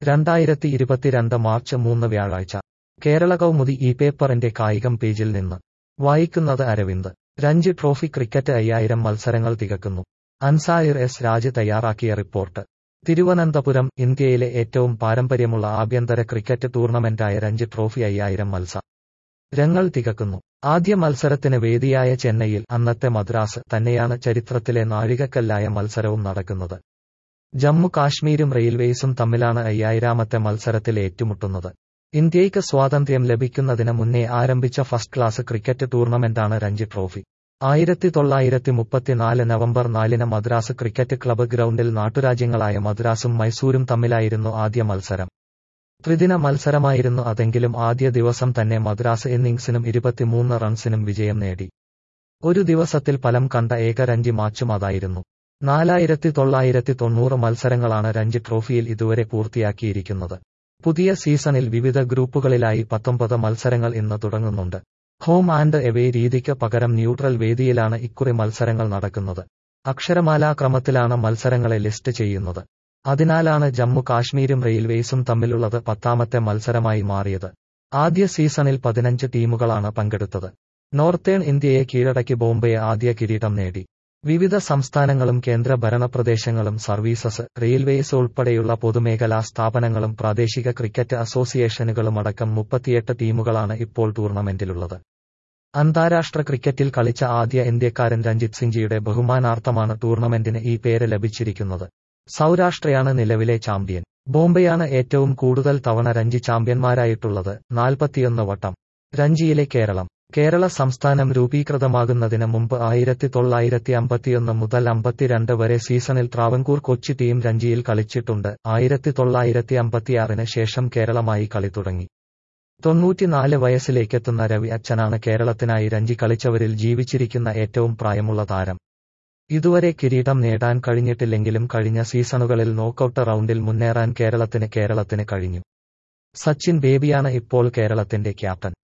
രണ്ടായിരത്തി ഇരുപത്തിരണ്ട് മാർച്ച് മൂന്ന് വ്യാഴാഴ്ച കേരള കൗമുദി ഈ പേപ്പറിന്റെ കായികം പേജിൽ നിന്ന് വായിക്കുന്നത് അരവിന്ദ് രഞ്ജി ട്രോഫി ക്രിക്കറ്റ് അയ്യായിരം മത്സരങ്ങൾ തികക്കുന്നു അൻസായിർ എസ് രാജ് തയ്യാറാക്കിയ റിപ്പോർട്ട് തിരുവനന്തപുരം ഇന്ത്യയിലെ ഏറ്റവും പാരമ്പര്യമുള്ള ആഭ്യന്തര ക്രിക്കറ്റ് ടൂർണമെന്റായ രഞ്ജി ട്രോഫി അയ്യായിരം മത്സ രങ്ങൾ തികക്കുന്നു ആദ്യ മത്സരത്തിന് വേദിയായ ചെന്നൈയിൽ അന്നത്തെ മദ്രാസ് തന്നെയാണ് ചരിത്രത്തിലെ നാഴികക്കല്ലായ മത്സരവും നടക്കുന്നത് ജമ്മു കാശ്മീരും റെയിൽവേസും തമ്മിലാണ് അയ്യായിരാമത്തെ മത്സരത്തിൽ ഏറ്റുമുട്ടുന്നത് ഇന്ത്യയ്ക്ക് സ്വാതന്ത്ര്യം ലഭിക്കുന്നതിന് മുന്നേ ആരംഭിച്ച ഫസ്റ്റ് ക്ലാസ് ക്രിക്കറ്റ് ടൂർണമെന്റാണ് രഞ്ജി ട്രോഫി ആയിരത്തി തൊള്ളായിരത്തി മുപ്പത്തിനാല് നവംബർ നാലിന് മദ്രാസ് ക്രിക്കറ്റ് ക്ലബ്ബ് ഗ്രൗണ്ടിൽ നാട്ടുരാജ്യങ്ങളായ മദ്രാസും മൈസൂരും തമ്മിലായിരുന്നു ആദ്യ മത്സരം ത്രിദിന മത്സരമായിരുന്നു അതെങ്കിലും ആദ്യ ദിവസം തന്നെ മദ്രാസ് ഇന്നിംഗ്സിനും ഇരുപത്തിമൂന്ന് റൺസിനും വിജയം നേടി ഒരു ദിവസത്തിൽ ഫലം കണ്ട ഏക രഞ്ജി മാച്ചും അതായിരുന്നു നാലായിരത്തി തൊള്ളായിരത്തി തൊണ്ണൂറ് മത്സരങ്ങളാണ് രഞ്ജി ട്രോഫിയിൽ ഇതുവരെ പൂർത്തിയാക്കിയിരിക്കുന്നത് പുതിയ സീസണിൽ വിവിധ ഗ്രൂപ്പുകളിലായി പത്തൊമ്പത് മത്സരങ്ങൾ ഇന്ന് തുടങ്ങുന്നുണ്ട് ഹോം ആൻഡ് എവേ രീതിക്ക് പകരം ന്യൂട്രൽ വേദിയിലാണ് ഇക്കുറി മത്സരങ്ങൾ നടക്കുന്നത് അക്ഷരമാലാക്രമത്തിലാണ് മത്സരങ്ങളെ ലിസ്റ്റ് ചെയ്യുന്നത് അതിനാലാണ് ജമ്മു കാശ്മീരും റെയിൽവേസും തമ്മിലുള്ളത് പത്താമത്തെ മത്സരമായി മാറിയത് ആദ്യ സീസണിൽ പതിനഞ്ച് ടീമുകളാണ് പങ്കെടുത്തത് നോർത്തേൺ ഇന്ത്യയെ കീഴടക്കി ബോംബെ ആദ്യ കിരീടം നേടി വിവിധ സംസ്ഥാനങ്ങളും കേന്ദ്ര ഭരണപ്രദേശങ്ങളും സർവീസസ് റെയിൽവേസ് ഉൾപ്പെടെയുള്ള പൊതുമേഖലാ സ്ഥാപനങ്ങളും പ്രാദേശിക ക്രിക്കറ്റ് അസോസിയേഷനുകളുമടക്കം മുപ്പത്തിയെട്ട് ടീമുകളാണ് ഇപ്പോൾ ടൂർണമെന്റിലുള്ളത് അന്താരാഷ്ട്ര ക്രിക്കറ്റിൽ കളിച്ച ആദ്യ ഇന്ത്യക്കാരൻ രഞ്ജിത് സിംഗ്ജിയുടെ ബഹുമാനാർത്ഥമാണ് ടൂർണമെന്റിന് ഈ പേര് ലഭിച്ചിരിക്കുന്നത് സൗരാഷ്ട്രയാണ് നിലവിലെ ചാമ്പ്യൻ ബോംബെയാണ് ഏറ്റവും കൂടുതൽ തവണ രഞ്ജി ചാമ്പ്യന്മാരായിട്ടുള്ളത് നാൽപ്പത്തിയൊന്ന് വട്ടം രഞ്ജിയിലെ കേരളം കേരള സംസ്ഥാനം രൂപീകൃതമാകുന്നതിന് മുമ്പ് ആയിരത്തി തൊള്ളായിരത്തി അമ്പത്തിയൊന്ന് മുതൽ അമ്പത്തിരണ്ട് വരെ സീസണിൽ ട്രാവൻകൂർ കൊച്ചി ടീം രഞ്ജിയിൽ കളിച്ചിട്ടുണ്ട് ആയിരത്തി തൊള്ളായിരത്തി അമ്പത്തിയാറിന് ശേഷം കേരളമായി കളി തുടങ്ങി തൊണ്ണൂറ്റിനാല് വയസ്സിലേക്കെത്തുന്ന രവി അച്ഛനാണ് കേരളത്തിനായി രഞ്ജി കളിച്ചവരിൽ ജീവിച്ചിരിക്കുന്ന ഏറ്റവും പ്രായമുള്ള താരം ഇതുവരെ കിരീടം നേടാൻ കഴിഞ്ഞിട്ടില്ലെങ്കിലും കഴിഞ്ഞ സീസണുകളിൽ നോക്കൌട്ട് റൗണ്ടിൽ മുന്നേറാൻ കേരളത്തിന് കേരളത്തിന് കഴിഞ്ഞു സച്ചിൻ ബേബിയാണ് ഇപ്പോൾ കേരളത്തിന്റെ ക്യാപ്റ്റൻ